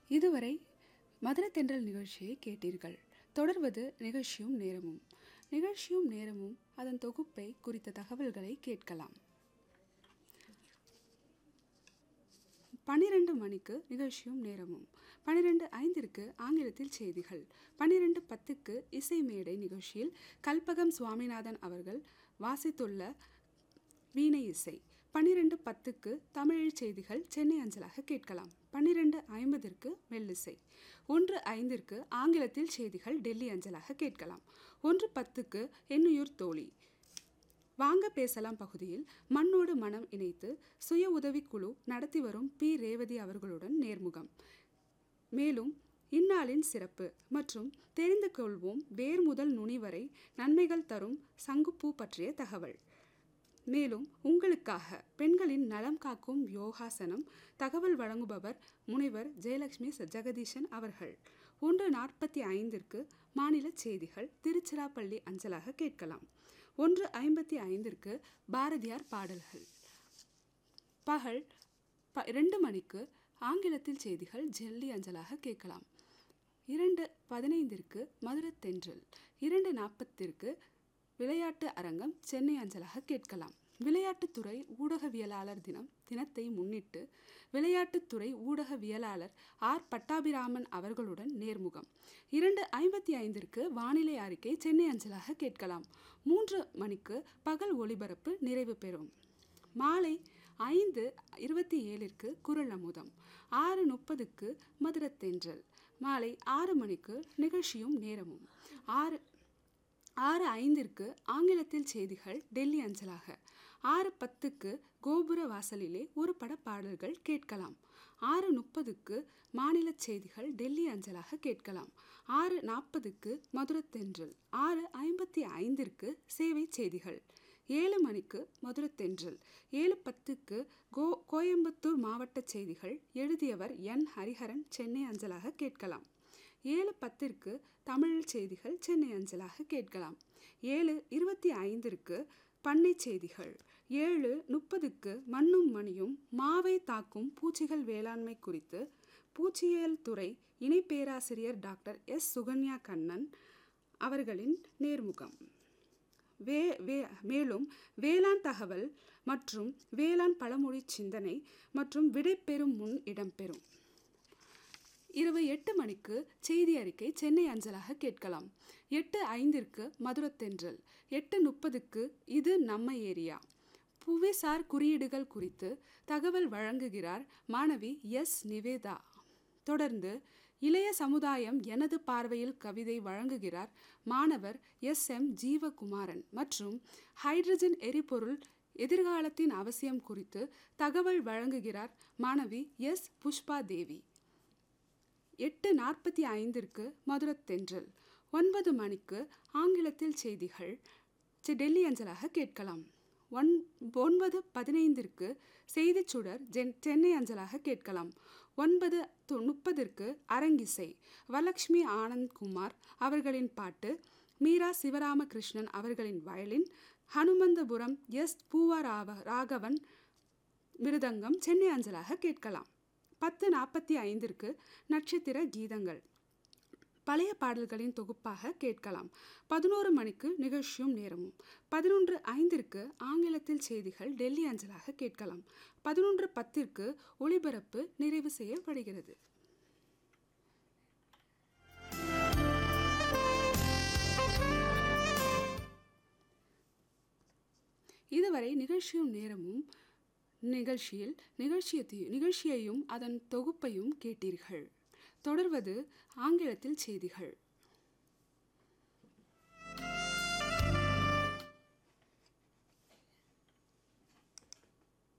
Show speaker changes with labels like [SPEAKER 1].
[SPEAKER 1] இதுவரை மதுர தென்றல் நிகழ்ச்சியை கேட்டீர்கள் தொடர்வது நிகழ்ச்சியும் நேரமும் நிகழ்ச்சியும் நேரமும் அதன் தொகுப்பை குறித்த தகவல்களை கேட்கலாம் பன்னிரண்டு மணிக்கு நிகழ்ச்சியும் நேரமும் பன்னிரெண்டு ஐந்திற்கு ஆங்கிலத்தில் செய்திகள் பன்னிரெண்டு பத்துக்கு இசை மேடை நிகழ்ச்சியில் கல்பகம் சுவாமிநாதன் அவர்கள் வாசித்துள்ள வீணை இசை பன்னிரெண்டு பத்துக்கு தமிழில் செய்திகள் சென்னை அஞ்சலாக கேட்கலாம் பன்னிரெண்டு ஐம்பதிற்கு மெல்லிசை ஒன்று ஐந்திற்கு ஆங்கிலத்தில் செய்திகள் டெல்லி அஞ்சலாக கேட்கலாம் ஒன்று பத்துக்கு எண்ணுயூர் தோழி வாங்க பேசலாம் பகுதியில் மண்ணோடு மனம் இணைத்து சுய உதவிக்குழு நடத்தி வரும் பி ரேவதி அவர்களுடன் நேர்முகம் மேலும் இந்நாளின் சிறப்பு மற்றும் தெரிந்து கொள்வோம் வேர் முதல் நுனி வரை நன்மைகள் தரும் சங்குப்பூ பற்றிய தகவல் மேலும் உங்களுக்காக பெண்களின் நலம் காக்கும் யோகாசனம் தகவல் வழங்குபவர் முனைவர் ஜெயலட்சுமி ச- ஜெகதீசன் அவர்கள் ஒன்று நாற்பத்தி ஐந்திற்கு மாநில செய்திகள் திருச்சிராப்பள்ளி அஞ்சலாக கேட்கலாம் ஒன்று ஐம்பத்தி ஐந்திற்கு பாரதியார் பாடல்கள் பகல் ப இரண்டு மணிக்கு ஆங்கிலத்தில் செய்திகள் ஜெல்லி அஞ்சலாக கேட்கலாம் இரண்டு பதினைந்திற்கு மதுரத்தென்றல் இரண்டு நாற்பத்திற்கு விளையாட்டு அரங்கம் சென்னை அஞ்சலாக கேட்கலாம் விளையாட்டுத்துறை ஊடகவியலாளர் தினம் தினத்தை முன்னிட்டு விளையாட்டுத்துறை ஊடகவியலாளர் ஆர் பட்டாபிராமன் அவர்களுடன் நேர்முகம் இரண்டு ஐம்பத்தி ஐந்திற்கு வானிலை அறிக்கை சென்னை அஞ்சலாக கேட்கலாம் மூன்று மணிக்கு பகல் ஒளிபரப்பு நிறைவு பெறும் மாலை ஐந்து இருபத்தி ஏழிற்கு குரல் அமுதம் ஆறு முப்பதுக்கு மதுரத்தென்றல் மாலை ஆறு மணிக்கு நிகழ்ச்சியும் நேரமும் ஆறு ஆறு ஐந்திற்கு ஆங்கிலத்தில் செய்திகள் டெல்லி அஞ்சலாக ஆறு பத்துக்கு கோபுர வாசலிலே ஒரு பட பாடல்கள் கேட்கலாம் ஆறு முப்பதுக்கு மாநில செய்திகள் டெல்லி அஞ்சலாக கேட்கலாம் ஆறு நாற்பதுக்கு மதுரத்தென்றல் ஆறு ஐம்பத்தி ஐந்திற்கு சேவை செய்திகள் ஏழு மணிக்கு மதுரத்தென்றல் ஏழு பத்துக்கு கோ கோயம்புத்தூர் மாவட்ட செய்திகள் எழுதியவர் என் ஹரிஹரன் சென்னை அஞ்சலாக கேட்கலாம் ஏழு பத்திற்கு தமிழ் செய்திகள் சென்னை அஞ்சலாக கேட்கலாம் ஏழு இருபத்தி ஐந்திற்கு பண்ணை செய்திகள் ஏழு முப்பதுக்கு மண்ணும் மணியும் மாவை தாக்கும் பூச்சிகள் வேளாண்மை குறித்து பூச்சியியல் துறை இணை பேராசிரியர் டாக்டர் எஸ் சுகன்யா கண்ணன் அவர்களின் நேர்முகம் வே வே மேலும் வேளாண் தகவல் மற்றும் வேளாண் பழமொழி சிந்தனை மற்றும் விடைபெறும் முன் இடம்பெறும் இரவு எட்டு மணிக்கு செய்தி அறிக்கை சென்னை அஞ்சலாக கேட்கலாம் எட்டு ஐந்திற்கு மதுரத்தென்றல் எட்டு முப்பதுக்கு இது நம்ம ஏரியா புவிசார் குறியீடுகள் குறித்து தகவல் வழங்குகிறார் மாணவி எஸ் நிவேதா தொடர்ந்து இளைய சமுதாயம் எனது பார்வையில் கவிதை வழங்குகிறார் மாணவர் எஸ் எம் ஜீவகுமாரன் மற்றும் ஹைட்ரஜன் எரிபொருள் எதிர்காலத்தின் அவசியம் குறித்து தகவல் வழங்குகிறார் மாணவி எஸ் புஷ்பா தேவி எட்டு நாற்பத்தி ஐந்திற்கு மதுரத்தென்றல் ஒன்பது மணிக்கு ஆங்கிலத்தில் செய்திகள் சி- டெல்லி அஞ்சலாக கேட்கலாம் ஒன் ஒன்பது பதினைந்திற்கு செய்திச் சுடர் ஜென் சென்னை அஞ்சலாக கேட்கலாம் ஒன்பது து- முப்பதிற்கு அரங்கிசை வரலட்சுமி ஆனந்த்குமார் அவர்களின் பாட்டு மீரா சிவராமகிருஷ்ணன் அவர்களின் வயலின் ஹனுமந்தபுரம் எஸ் பூவா ராவ ராகவன் மிருதங்கம் சென்னை அஞ்சலாக கேட்கலாம் பத்து நாற்பத்தி ஐந்திற்கு நட்சத்திர கீதங்கள் பழைய பாடல்களின் தொகுப்பாக கேட்கலாம் பதினோரு மணிக்கு நிகழ்ச்சியும் நேரமும் பதினொன்று ஐந்திற்கு ஆங்கிலத்தில் செய்திகள் டெல்லி அஞ்சலாக கேட்கலாம் பதினொன்று பத்திற்கு ஒளிபரப்பு நிறைவு செய்யப்படுகிறது இதுவரை நிகழ்ச்சியும் நேரமும் நிகழ்ச்சியில் நிகழ்ச்சியத்தையும் நிகழ்ச்சியையும் அதன் தொகுப்பையும் கேட்டீர்கள் தொடர்வது ஆங்கிலத்தில் செய்திகள்